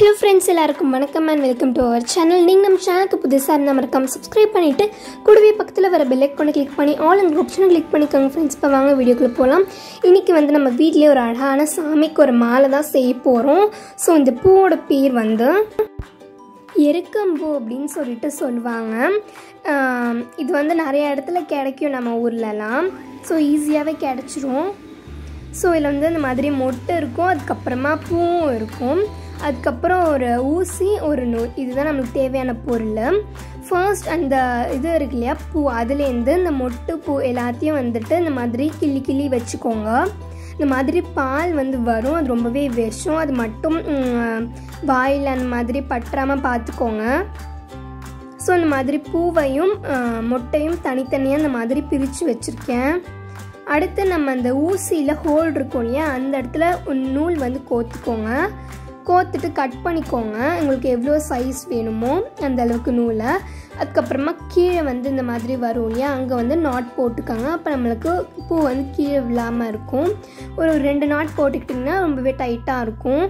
hello friends எல்லாருக்கும் வணக்கம் and welcome to our channel நீங்கள் நம்ம சேனலுக்கு புதுசாக இருந்தால் மறக்காம சப்ஸ்கிரைப் பண்ணிவிட்டு கூடவே பக்கத்தில் வர பெல் ஐக்கானை கிளிக் பண்ணி ஆல் அந்த ஆப்ஷனை கிளிக் பண்ணிக்கோங்க ஃப்ரெண்ட்ஸ் இப்போ வாங்க வீடியோக்குள்ளே போகலாம் இன்றைக்கி வந்து நம்ம வீட்டிலே ஒரு அழகான சாமிக்கு ஒரு மாலை தான் செய்ய போகிறோம் ஸோ இந்த பூவோட பேர் வந்து எருக்கம்பூ அப்படின்னு சொல்லிட்டு சொல்லுவாங்க ஆம், இது வந்து நிறைய இடத்துல கிடைக்கும் நம்ம ஊர்லலாம் ஸோ ஈஸியாகவே கிடைச்சிரும் ஸோ இதில் வந்து இந்த மாதிரி மொட்டு இருக்கும் அதுக்கப்புறமா பூவும் இருக்கும் அதுக்கப்புறம் ஒரு ஊசி ஒரு நூல் இதுதான் நம்மளுக்கு தேவையான பொருள் ஃபர்ஸ்ட் அந்த இது இருக்கு இல்லையா பூ அதுலேருந்து இந்த மொட்டு பூ எல்லாத்தையும் வந்துட்டு இந்த மாதிரி கிள்ளி கிள்ளி வச்சுக்கோங்க இந்த மாதிரி பால் வந்து வரும் அது ரொம்பவே விஷம் அது மட்டும் ம், வாயில் அந்த மாதிரி பற்றாமல் பார்த்துக்கோங்க ஸோ இந்த மாதிரி பூவையும் ஆ, மொட்டையும் தனித்தனியாக இந்த மாதிரி பிரித்து வச்சுருக்கேன் அடுத்து நம்ம அந்த ஊசியில் ஹோல் இருக்கும் இல்லையா அந்த இடத்துல ஒரு நூல் வந்து கோத்துக்கோங்க கோத்துட்டு கட் பண்ணிக்கோங்க உங்களுக்கு எவ்வளோ சைஸ் வேணுமோ அந்த அளவுக்கு நூலை அதுக்கப்புறமா கீழே வந்து இந்த மாதிரி வரும் இல்லையா அங்கே வந்து நாட் போட்டுக்கோங்க அப்போ நம்மளுக்கு பூ வந்து கீழே விழாமல் இருக்கும் ஒரு ரெண்டு நாட் போட்டுக்கிட்டிங்கன்னா ரொம்பவே டைட்டாக இருக்கும்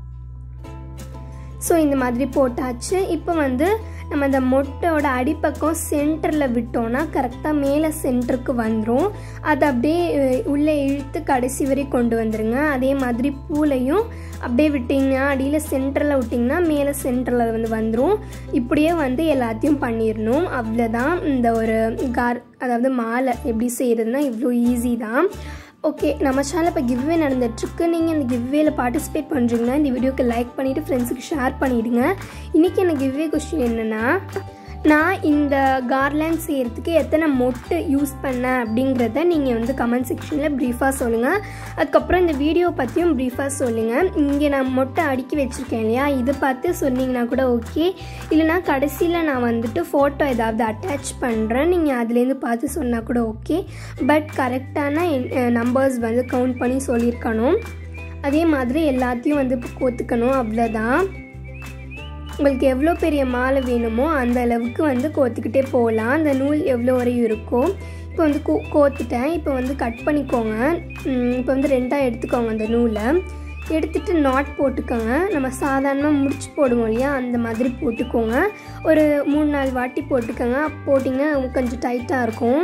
ஸோ இந்த மாதிரி போட்டாச்சு இப்போ வந்து நம்ம அந்த மொட்டையோட அடிப்பக்கம் சென்டரில் விட்டோம்னா கரெக்டாக மேலே சென்டருக்கு வந்துடும் அதை அப்படியே அஹ், உள்ளே இழுத்து கடைசி வரை கொண்டு வந்துருங்க அதே மாதிரி பூலையும் அப்படியே விட்டிங்கன்னா அடியில் சென்டரில் விட்டிங்கன்னா மேலே சென்டரில் வந்து வந்துடும் இப்படியே வந்து எல்லாத்தையும் பண்ணிடணும் அவ்வளோதான் இந்த ஒரு கார் அதாவது மாலை எப்படி செய்கிறதுனா இவ்வளோ ஈஸி தான் ஓகே நம்ம சேனல் இப்போ கிவ்வே நடந்துட்டுருக்கு நீங்கள் இந்த கிவ்வேல பார்ட்டிசிபேட் பண்ணுறீங்கன்னா இந்த வீடியோக்கு லைக் பண்ணிவிட்டு ஃப்ரெண்ட்ஸுக்கு ஷேர் பண்ணிவிடுங்க இன்றைக்கி எனக்கு கிவ்வே கொஸ்டின் என்னென்னா நான் இந்த கார்லேண்ட் செய்கிறதுக்கு எத்தனை மொட்டு யூஸ் பண்ணேன் அப்படிங்கிறத நீங்கள் வந்து கமெண்ட் செக்ஷனில் ப்ரீஃபாக சொல்லுங்கள் அதுக்கப்புறம் இந்த வீடியோ பற்றியும் ப்ரீஃபாக சொல்லுங்கள் இங்கே நான் மொட்டை அடுக்கி வச்சுருக்கேன் இல்லையா இதை பார்த்து சொன்னீங்கன்னா கூட ஓகே இல்லைனா கடைசியில் நான் வந்துட்டு ஃபோட்டோ ஏதாவது அட்டாச் பண்ணுறேன் நீங்கள் அதுலேருந்து பார்த்து சொன்னால் கூட ஓகே பட் கரெக்டான நம்பர்ஸ் வந்து கவுண்ட் பண்ணி சொல்லியிருக்கணும் அதே மாதிரி எல்லாத்தையும் வந்து இப்போ கோத்துக்கணும் அவ்வளோதான் உங்களுக்கு எவ்வளோ பெரிய மாலை வேணுமோ அந்த அளவுக்கு வந்து கோத்துக்கிட்டே போகலாம் அந்த நூல் எவ்வளோ வரையும் இருக்கோ இப்போ வந்து கோ கோத்துட்டேன் இப்போ வந்து கட் பண்ணிக்கோங்க ம், இப்போ வந்து ரெண்டாக எடுத்துக்கோங்க அந்த நூலை எடுத்துட்டு நாட் போட்டுக்கோங்க நம்ம சாதாரணமாக முடிச்சு போடுவோம் இல்லையா அந்த மாதிரி போட்டுக்கோங்க ஒரு மூணு நாலு வாட்டி போட்டுக்கோங்க அப்போ போட்டிங்கன்னா கொஞ்சம் டைட்டாக இருக்கும்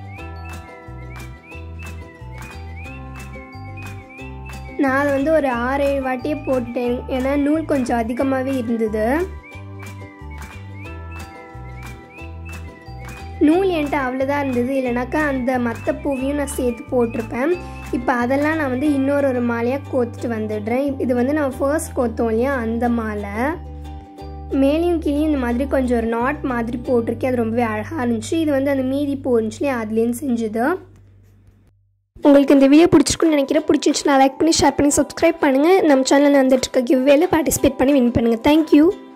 நான் அதை வந்து ஒரு ஆறு ஏழு வாட்டியே போட்டேன் ஏன்னா நூல் கொஞ்சம் அதிகமாகவே இருந்தது நூல் என்கிட்ட அவ்வளோதான் இருந்தது இல்லைனாக்கா அந்த மற்ற பூவையும் நான் சேர்த்து போட்டிருப்பேன் இப்போ அதெல்லாம் நான் வந்து இன்னொரு ஒரு மாலையாக கோத்துட்டு வந்துடுறேன் இது வந்து நான் ஃபர்ஸ்ட் கோத்தோம் இல்லையா அந்த மாலை மேலேயும் கீழேயும் இந்த மாதிரி கொஞ்சம் ஒரு நாட் மாதிரி போட்டிருக்கேன் அது ரொம்பவே அழகாக இருந்துச்சு இது வந்து அந்த மீதி பூ இருந்துச்சு இல்லையா அதுலேருந்து செஞ்சது உங்களுக்கு இந்த வீடியோ பிடிச்சிருக்குன்னு நினைக்கிறேன் பிடிச்சிருந்துச்சுன்னா லைக் பண்ணி ஷேர் பண்ணி சப்ஸ்கிரைப் பண்ணுங்கள் நம்ம சேனலில் வந்துட்டு இருக்க கிவ்வேல பார்ட்டிசிபேட் பண்ணி வின் பண்ணுங்கள் தேங்க்யூ